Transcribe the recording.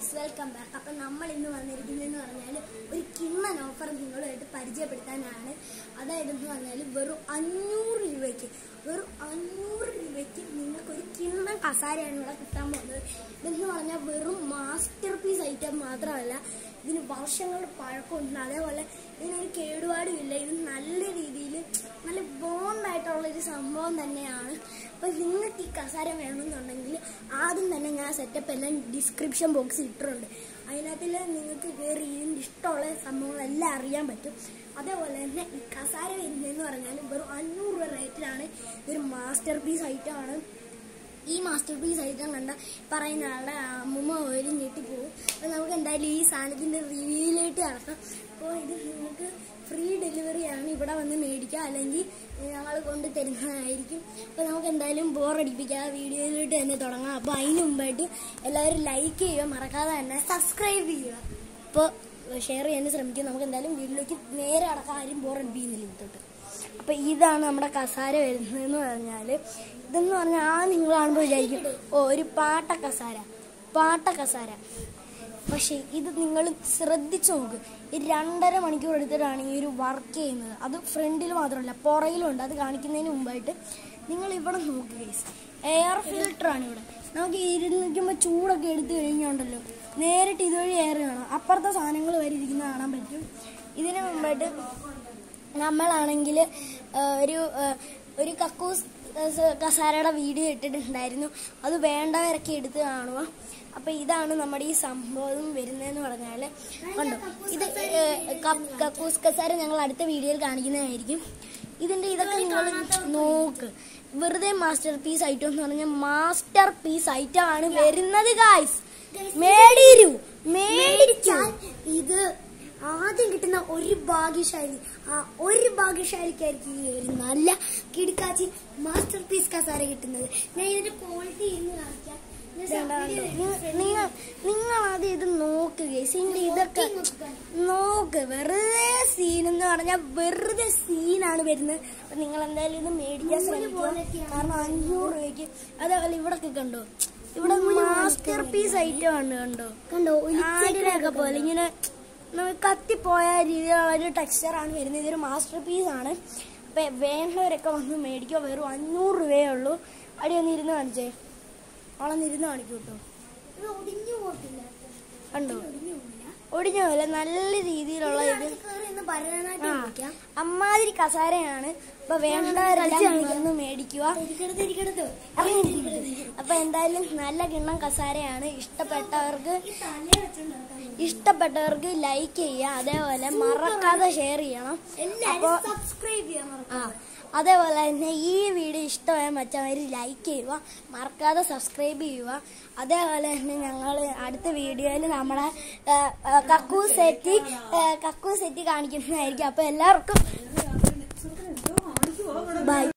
guys welcome back അപ്പം നമ്മൾ ഇന്ന് വന്നിരിക്കുന്നതെന്ന് പറഞ്ഞാൽ ഒരു കിണ്ണൻ ഓഫർ നിങ്ങളുമായിട്ട് പരിചയപ്പെടുത്താനാണ് അതായത് എന്ന് പറഞ്ഞാൽ വെറും അഞ്ഞൂറ് രൂപയ്ക്ക് വെറും അഞ്ഞൂറ് രൂപയ്ക്ക് നിങ്ങൾക്ക് ഒരു കിണ്ണൻ കസാരയാണ് ഇവിടെ കിട്ടാൻ പോകുന്നത് ഇതെന്ന് പറഞ്ഞാൽ വെറും മാസ്റ്റർ പീസ് ഐറ്റം മാത്രമല്ല ഇതിന് വർഷങ്ങളുടെ പഴക്കമുണ്ട് അതേപോലെ ഇതിനൊരു കേടുപാടും ഇല്ല ഇത് നല്ല രീതിയിൽ നല്ല ബോണ്ടായിട്ടുള്ള ഒരു സംഭവം തന്നെയാണ് അപ്പം നിങ്ങൾക്ക് ഈ കസാര വേണമെന്നുണ്ടെങ്കിൽ ആദ്യം തന്നെ ഞാൻ സെറ്റപ്പ് എല്ലാം ഡിസ്ക്രിപ്ഷൻ ബോക്സിൽ ഇട്ടിട്ടുണ്ട് അതിനകത്തിൽ നിങ്ങൾക്ക് കയറി ഇതിൻ്റെ ഇഷ്ടമുള്ള സംഭവങ്ങളെല്ലാം അറിയാൻ പറ്റും അതേപോലെ തന്നെ ഈ കസാര വരുന്നതെന്ന് പറഞ്ഞാൽ വെറും അഞ്ഞൂറ് രൂപ റേറ്റിലാണ് ഇതൊരു മാസ്റ്റർ പീസ് ഐറ്റമാണ് ഈ മാസ്റ്റർ പീസ് ഐറ്റം കണ്ട പറയുന്ന ആളുടെ അമ്മൂമ്മ ഒരു ഞെട്ടിപ്പോവും അപ്പോൾ നമുക്ക് എന്തായാലും ഈ സാധനത്തിൻ്റെ റിവ്യൂയിലേക്ക് നടക്കാം അപ്പോൾ ഇത് നിങ്ങൾക്ക് ഫ്രീ ഡെലിവറി ആണ് ഇവിടെ വന്ന് മേടിക്കുക അല്ലെങ്കിൽ ഞങ്ങൾ കൊണ്ട് തരുന്നതായിരിക്കും അപ്പോൾ നമുക്ക് എന്തായാലും ബോറടിപ്പിക്കാതെ വീഡിയോയിലോട്ട് തന്നെ തുടങ്ങാം അപ്പോൾ അതിന് മുമ്പായിട്ട് എല്ലാവരും ലൈക്ക് ചെയ്യുക മറക്കാതെ തന്നെ സബ്സ്ക്രൈബ് ചെയ്യുക അപ്പോൾ ഷെയർ ചെയ്യാൻ ശ്രമിക്കും നമുക്ക് എന്തായാലും വീട്ടിലേക്ക് നേരെ അടക്കം ആരും ബോറടിപ്പിക്കുന്നില്ല ഇതൊട്ട് അപ്പൊ ഇതാണ് നമ്മുടെ കസാര വരുന്നതെന്ന് പറഞ്ഞാല് ഇതെന്ന് പറഞ്ഞാൽ ആ നിങ്ങൾ കാണുമ്പോൾ വിചാരിക്കും ഓ ഒരു പാട്ട കസാര പാട്ട കസാര പക്ഷെ ഇത് നിങ്ങൾ ശ്രദ്ധിച്ചു നോക്ക് ഈ രണ്ടര മണിക്കൂർ എടുത്തിട്ടാണ് ഈ ഒരു വർക്ക് ചെയ്യുന്നത് അത് ഫ്രണ്ടിൽ മാത്രമല്ല പുറകിലുണ്ട് അത് കാണിക്കുന്നതിന് മുമ്പായിട്ട് നിങ്ങൾ ഇവിടെ നോക്ക് ഗൈസ് എയർ ഫിൽട്ടർ ആണ് ഇവിടെ നമുക്ക് ഇരുന്നിരിക്കുമ്പോൾ ചൂടൊക്കെ എടുത്തു കഴിഞ്ഞുണ്ടല്ലോ നേരിട്ട് ഇതുവഴി എയർ കാണാം അപ്പുറത്തെ സാധനങ്ങൾ വരെ ഇരിക്കുന്ന കാണാൻ പറ്റും ഇതിന് മുമ്പായിട്ട് നമ്മളാണെങ്കിൽ ഒരു ആ, ഒരു കക്കൂസ് സ് കസാരയുടെ വീഡിയോ ഇട്ടിട്ടുണ്ടായിരുന്നു അത് വേണ്ടവരൊക്കെ എടുത്ത് കാണുക അപ്പൊ ഇതാണ് നമ്മുടെ ഈ സംഭവം വരുന്നതെന്ന് പറഞ്ഞാൽ കണ്ടോ ഇത് ഏ, ക- കക്കൂസ് കസാര ഞങ്ങൾ അടുത്ത വീഡിയോയിൽ കാണിക്കുന്നതായിരിക്കും ഇതിന്റെ ഇതൊക്കെ നിങ്ങൾ നോക്ക് വെറുതെ മാസ്റ്റർ പീസ് ഐറ്റം എന്ന് പറഞ്ഞാൽ മാസ്റ്റർ പീസ് ഐറ്റം ആണ് വരുന്നത് ഗായ്സ് മേടിരു മേടിച്ചു ഇത് ആദ്യം കിട്ടുന്ന ഒരു ഭാഗ്യശാലി ആ ഒരു ഭാഗ്യശാലിക്കായിരിക്കും ഈ ഒരു നല്ല കിടക്കാച്ചി മാസ്റ്റർ പീസ് കസാര കിട്ടുന്നത് ഞാൻ ഇതിന്റെ ക്വാളിറ്റി ഇന്ന് കാണിക്കാം ഞാൻ സബ്സിഡി നിങ്ങൾ നിങ്ങൾ ആദ്യം ഇത് നോക്കുക ഇതിന്റെ ഇതൊക്കെ നോക്ക് വെറുതെ സീൻ എന്ന് പറഞ്ഞാൽ വെറുതെ സീനാണ് വരുന്നത് അപ്പൊ നിങ്ങൾ എന്തായാലും ഇത് മേടിക്കാൻ ശ്രമിക്കുക കാരണം അഞ്ഞൂറ് രൂപയ്ക്ക് അതേപോലെ ഇവിടെ കണ്ടോ ഇവിടെ മാസ്റ്റർ പീസ് ഐറ്റം ആണ് കണ്ടോ കണ്ടോ ആഗ്രഹമൊക്കെ പോലെ ഇങ്ങനെ നമുക്ക് കത്തിപ്പോയ രീതിയിലുള്ള ഒരു ടെക്സ്ചറാണ് വരുന്നത് ഇതൊരു മാസ്റ്റർ പീസ് ആണ് അപ്പൊ വേണ്ടവരൊക്കെ വന്ന് മേടിക്കുക വെറും അഞ്ഞൂറ് രൂപയേ ഉള്ളൂ അടി ഒന്ന് ഇരുന്ന് കാണിച്ചേ അവളൊന്ന് ഇരുന്ന് കാണിക്കൂ കേട്ടോ ഒടിഞ്ഞു പോകത്തില്ല കണ്ടോ ഒടിഞ്ഞു പോകില്ല നല്ല രീതിയിലുള്ള ഇത് ആ, അമ്മാതിരി കസാരയാണ് അപ്പൊ വേണ്ടവരെല്ലാം വന്ന് മേടിക്കുക അപ്പൊ എന്തായാലും നല്ല കിണ്ണം കസാരയാണ് ഇഷ്ടപ്പെട്ടവർക്ക് ഇഷ്ടപ്പെട്ടവർക്ക് ലൈക്ക് ചെയ്യുക അതേപോലെ മറക്കാതെ ഷെയർ ചെയ്യണം അപ്പോ സബ്സ്ക്രൈബ് ചെയ്യാൻ ആ അതേപോലെ തന്നെ ഈ വീഡിയോ ഇഷ്ടമായ മറ്റവർ ലൈക്ക് ചെയ്യുക മറക്കാതെ സബ്സ്ക്രൈബ് ചെയ്യുക അതേപോലെ തന്നെ ഞങ്ങൾ അടുത്ത വീഡിയോയിൽ നമ്മളെ ആ, ആ, കക്കൂ സെറ്റ് ആ, കക്കൂ സെറ്റ് കാണിക്കുന്നതായിരിക്കും അപ്പൊ എല്ലാവർക്കും ബൈ